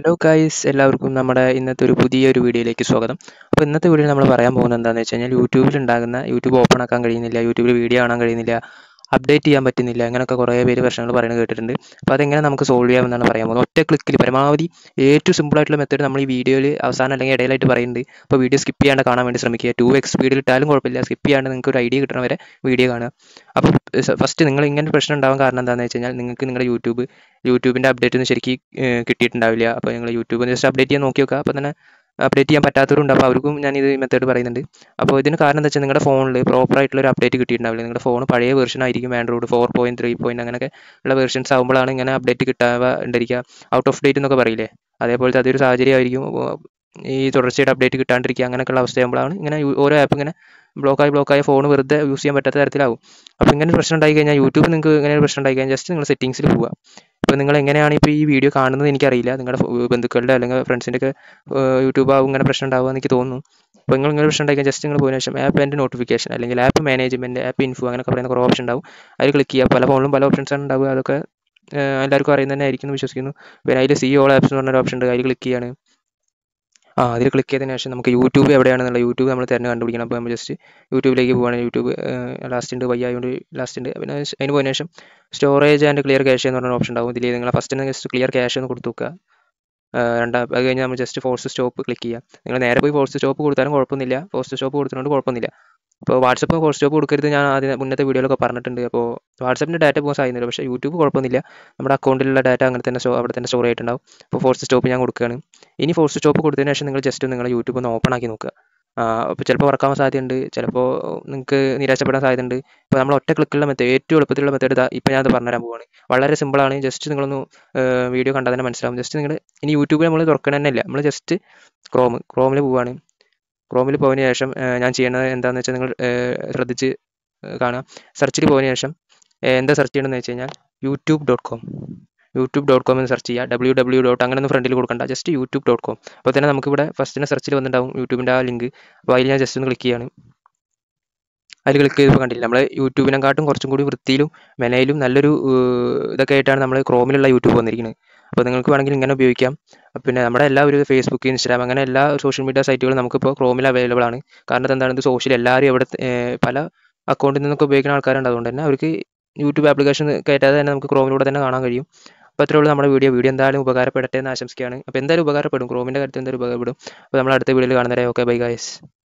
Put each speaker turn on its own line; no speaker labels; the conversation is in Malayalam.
ഹലോ ഗൈസ് എല്ലാവർക്കും നമ്മുടെ ഇന്നത്തെ ഒരു പുതിയൊരു വീഡിയോയിലേക്ക് സ്വാഗതം അപ്പോൾ ഇന്നത്തെ വീഡിയോയിൽ നമ്മൾ പറയാൻ പോകുന്നത് എന്താണെന്ന് വെച്ച് കഴിഞ്ഞാൽ യൂട്യൂബിൽ ഉണ്ടാകുന്ന യൂട്യൂബ് ഓപ്പൺ ആക്കാൻ കഴിയുന്നില്ല യൂട്യൂബിൽ വീഡിയോ കാണാൻ കഴിയുന്നില്ല അപ്ഡേറ്റ് ചെയ്യാൻ പറ്റുന്നില്ല അങ്ങനെയൊക്കെ കുറേ പേര് പ്രശ്നങ്ങൾ പറയുന്നത് കേട്ടിട്ടുണ്ട് അപ്പോൾ അതെങ്ങനെ നമുക്ക് സോൾവ് ചെയ്യാമെന്നാണ് പറയാൻ പോകുന്നത് ഒറ്റ ക്ലിക്കിൽ പരമാവധി ഏറ്റവും സിമ്പിൾ ആയിട്ടുള്ള മെത്തേഡ് നമ്മൾ ഈ വീഡിയോയിൽ അവസാനം അല്ലെങ്കിൽ ഇടയിലായിട്ട് പറയുന്നുണ്ട് അപ്പോൾ വീഡിയോ സ്കിപ്പ് ചെയ്യാണ്ട് കാണാൻ വേണ്ടി ശ്രമിക്കുക ടു എക്സ് സ്പീഡിൽ ഇട്ടാലും കുഴപ്പമില്ല സ്കിപ്പ് ചെയ്യാണ്ട് നിങ്ങൾക്ക് ഒരു ഐഡിയ കിട്ടണ വരെ വീഡിയോ കാണുക അപ്പോൾ ഫസ്റ്റ് നിങ്ങൾ ഇങ്ങനെ ഒരു പ്രശ്നം ഉണ്ടാവാൻ കാരണം എന്താണെന്ന് വെച്ച് കഴിഞ്ഞാൽ നിങ്ങൾക്ക് നിങ്ങളുടെ യൂട്യൂബ് യൂട്യൂബിൻ്റെ അപ്ഡേറ്റ് ഒന്നും ശരിക്കും ഏഹ് കിട്ടിയിട്ടുണ്ടാവില്ല അപ്പോൾ നിങ്ങൾ യൂട്യൂബ് ജസ്റ്റ് അപ്ഡേറ്റ് ചെയ്യാൻ നോക്കി നോക്കുക അപ്പോൾ തന്നെ അപ്ഡേറ്റ് ചെയ്യാൻ പറ്റാത്തവരുണ്ട് അപ്പോൾ അവർക്കും ഞാൻ ഇത് മെത്തേഡ് പറയുന്നുണ്ട് അപ്പോൾ ഇതിന് കാരണം എന്താ വെച്ചാൽ നിങ്ങളുടെ ഫോണിൽ പ്രോപ്പർ ആയിട്ടുള്ള ഒരു അപ്ഡേറ്റ് കിട്ടിയിട്ടുണ്ടാവില്ല നിങ്ങളുടെ ഫോൺ പഴയ വെർഷൻ ആയിരിക്കും Android four point three point അങ്ങനെയൊക്കെ ഉള്ള വെർഷൻസ് ആകുമ്പോഴാണ് ഇങ്ങനെ അപ്ഡേറ്റ് കിട്ടാവ ഉണ്ടായിരിക്കുക ഔട്ട് ഓഫ് ഡേറ്റ് എന്നൊക്കെ പറയില്ലേ അതേപോലത്തെ അതൊരു സാഹചര്യമായിരിക്കും ഈ തുടർച്ചയായിട്ട് അപ്ഡേറ്റ് കിട്ടാണ്ടിരിക്കുക അങ്ങനെയൊക്കെയുള്ള അവസ്ഥയാകുമ്പോഴാണ് ഇങ്ങനെ യു- ഓരോ ആപ്പ് ഇങ്ങനെ ബ്ലോക്കായി ബ്ലോക്കായി ഫോൺ വെറുതെ യൂസ് ചെയ്യാൻ പറ്റാത്ത തരത്തിലാവും അപ്പോൾ ഇങ്ങനെ ഒരു പ്രശ്നം ഉണ്ടായി കഴിഞ്ഞാൽ യൂട്യൂബ് നിങ്ങൾക്ക് ഇങ്ങനെ ഒരു പ്രശ്നം ഉണ്ടായി കഴിഞ്ഞാൽ ജസ്റ്റ് നിങ്ങൾ സെറ്റിംഗ്സിൽ പോവുക ഇപ്പോൾ നിങ്ങൾ എങ്ങനെയാണ് ഇപ്പോൾ ഈ വീഡിയോ കാണുന്നത് എനിക്കറിയില്ല നിങ്ങളുടെ ഫ- ബന്ധുക്കളുടെ അല്ലെങ്കിൽ ഫ്രണ്ട്സിൻ്റെ ഒക്കെ യൂട്യൂബ് ആവും ഇങ്ങനെ പ്രശ്നം ഉണ്ടാവുക എനിക്ക് തോന്നുന്നു അപ്പോൾ നിങ്ങൾ ഇങ്ങനെ പ്രശ്നം ഉണ്ടായി ജസ്റ്റ് നിങ്ങൾ പോയതിനു ശേഷം ആപ്പ് ആൻഡ് നോട്ടിഫിക്കേഷൻ അല്ലെങ്കിൽ ആപ്പ് മാനേജ്മെൻറ്റ് ആപ്പ് ഇൻഫോ അങ്ങനെയൊക്കെ പറയുന്ന കുറേ ഓപ്ഷൻ ഉണ്ടാവും അതിൽ ക്ലിക്ക് ചെയ്യുക പല ഫോണിലും പല ഓപ്ഷൻസ് ആണ് ഉണ്ടാവുക അതൊക്കെ ഏഹ് എല്ലാവർക്കും അറിയുന്നത് തന്നെ ആയിരിക്കും എന്ന് വിശ്വസിക്കുന്നു പിന്നെ അതിൽ സി ഓൾ ആപ്സ് എന്ന് പറഞ്ഞൊരു ഓപ്ഷൻ ഉണ്ട് അതിൽ ക്ലിക്ക് ചെയ്യാണ് ആ അതിൽ ക്ലിക്ക് ചെയ്തതിന് ശേഷം നമുക്ക് യൂട്യൂബ് എവിടെയാണെന്നുള്ള യൂട്യൂബ് നമ്മൾ തിരഞ്ഞ് കണ്ടുപിടിക്കണം അപ്പോൾ നമ്മൾ ജസ്റ്റ് യൂട്യൂബിലേക്ക് പോവുകയാണെങ്കിൽ യൂട്യൂബ് ലാസ്റ്റ് ഉണ്ട് വൈ ആയതുകൊണ്ട് ലാസ്റ്റ് ഉണ്ട് പിന്നെ അതിന് പോയതിനു ശേഷം സ്റ്റോറേജ് ആൻഡ് ക്ലിയർ ക്യാഷ് എന്ന് പറഞ്ഞ ഓപ്ഷൻ ഉണ്ടാവും ഇതിൽ നിങ്ങൾ ഫസ്റ്റ് ജസ്റ്റ് ക്ലിയർ ക്യാഷ് എന്ന് കൊടുത്തു നോക്കുക ആഹ് രണ്ടാം അത് കഴിഞ്ഞ് നമ്മൾ ജസ്റ്റ് ഫോഴ്സ് സ്റ്റോപ്പ് ക്ലിക്ക് ചെയ്യുക നിങ്ങൾ നേരെ പോയി ഫോഴ്സ് സ്റ്റോപ്പ് കൊടുത്താലും കുഴപ്പമൊന്നുമില്ല ഫോഴ്സ് സ്റ്റോപ്പ് കൊടുത്തതുകൊണ്ട് കുഴപ്പമൊന്നുമില്ല അപ്പോൾ വാട്സപ്പ് ഫോഴ്സ് സ്റ്റോപ്പ് കൊടുക്കരുത് ഞാൻ ആദ്യം മുന്നത്തെ വീഡിയോയിലൊക്കെ പറഞ്ഞിട്ടുണ്ട് അപ്പോൾ വാട്സപ്പിൻ്റെ ഡാറ്റ പോകാൻ സാധിക്കുന്നില്ല പക്ഷേ യൂട്യൂബ് കുഴപ്പമൊന്നുമില്ല നമ്മുടെ അക്കൗണ്ടിലുള്ള ഡാറ്റ അങ്ങനെ തന്നെ സ്റ്റോ അവിടെ തന്നെ സ്റ്റോർ ആയിട്ടുണ്ടാവും അപ്പോൾ ഫോഴ്സ് സ്റ്റോപ്പ് ഞാൻ കൊടുക്കുകയാണ് ഇനി ഫോഴ്സ് സ്റ്റോപ്പ് കൊടുത്തതിന് ശേഷം നിങ്ങൾ ജസ്റ്റ് നിങ്ങളുടെ യൂട്യൂബ് ഒന്ന് ഓപ്പൺ ആക്കി നോക്കുക അപ്പോൾ ചിലപ്പോൾ വർക്കാവാൻ സാധ്യതയുണ്ട് ചിലപ്പോൾ നിങ്ങൾക്ക് നിരാശപ്പെടാൻ സാധ്യതയുണ്ട് ഇപ്പോൾ നമ്മൾ ഒറ്റ ക്ലിക്കുള്ള മെത്തേഡ് ഏറ്റവും എളുപ്പത്തിലുള്ള മെത്തേഡ് ഇതാ ഇപ്പോൾ ഞാൻ അത് പറഞ്ഞുതരാൻ പോവാണ് വളരെ സിമ്പിളാണ് ജസ്റ്റ് നിങ്ങളൊന്ന് വീഡിയോ കണ്ടാൽ തന്നെ മനസ്സിലാവും ജസ്റ്റ് നിങ്ങൾ ഇനി യൂട്യൂബ് നമ്മൾ തുറക്കണ തന്നെ ഇല്ല നമ്മൾ ജസ്റ്റ് ക്രോം ക്രോമിൽ പോവുകയാണ് ക്രോമിൽ പോയതിന് ശേഷം ഏഹ് ഞാൻ ചെയ്യുന്നത് എന്താണെന്ന് വെച്ചാൽ നിങ്ങൾ ഏഹ് ശ്രദ്ധിച്ച് ഏഹ് കാണുക സെർച്ചിൽ പോയതിന് ശേഷം ഏഹ് എന്താ സെർച്ച് ചെയ്യണമെന്ന് വെച്ച് കഴിഞ്ഞാൽ YouTube dot com YouTube dot com എന്ന് സെർച്ച് ചെയ്യുക ഡബ്ല്യൂ ഡബ്ല്യൂ ഡോട്ട് അങ്ങനെ ഒന്നും ഫ്രണ്ടിൽ കൊടുക്കണ്ട ജസ്റ്റ് യൂട്യൂബ് ഡോട്ട് കോം അപ്പോൾ തന്നെ നമുക്കിവിടെ ഫസ്റ്റിനെ സെർച്ചിൽ വന്നിട്ടുണ്ടാവും യൂട്യൂബിൻ്റെ ആ ലിങ്ക് അപ്പോൾ അതിൽ ഞാൻ ജസ്റ്റ് ഒന്ന് ക്ലിക്ക് ചെയ്യാണ് അതിൽ ക്ലിക്ക് ചെയ്തപ്പോൾ കണ്ടില്ല നമ്മൾ യൂട്യൂബിനെക്കാട്ടും കുറച്ചും കൂടി വൃത്തിയിലും മെനയിലും നല്ലൊരു ഏഹ് ഇതൊക്കെ ആയിട്ടാണ് നമ്മൾ ക്രോമിലുള്ള യൂട്യൂബ് വന്നിരിക്കുന്നത് അപ്പോൾ നിങ്ങൾക്ക് വേണമെങ്കിൽ ഇങ്ങനെ ഉപയോഗിക്കാം പിന്നെ നമ്മുടെ എല്ലാ ഒരു ഫേസ്ബുക്ക് ഇൻസ്റ്റാഗ്രാം അങ്ങനെ എല്ലാ സോഷ്യൽ മീഡിയ സൈറ്റുകളും നമുക്കിപ്പോൾ ക്രോമിൽ അവൈലബിൾ ആണ് കാരണം എന്താണ് ഇത് സോഷ്യൽ എല്ലാവരും എവിടെ ഏഹ് പല അക്കൗണ്ടിൽ നിന്നൊക്കെ ഉപയോഗിക്കുന്ന ആൾക്കാരുണ്ട് അതുകൊണ്ട് തന്നെ അവർക്ക് യൂട്യൂബ് ആപ്ലിക്കേഷൻ കയറ്റാതെ തന്നെ നമുക്ക് ക്രോമിലൂടെ തന്നെ കാണാൻ കഴിയും അപ്പോൾ അത്രേ ഉള്ളൂ നമ്മുടെ വീഡിയോ വീഡിയോ എന്തായാലും ഉപകാരപ്പെടട്ടെ എന്ന് ആശംസിക്കുകയാണ് അപ്പോൾ എന്തായാലും ഉപകാരപ്പെടും ക്രോമിൻ്റെ കാര്യത്തിൽ എന്തായാലും ഉപകാരപ്പെടും അപ്പോൾ നമ്മൾ അടുത്ത വീഡിയോയിൽ കാണുന്നവരെ ഓക്കെ ബൈ ഗൈസ്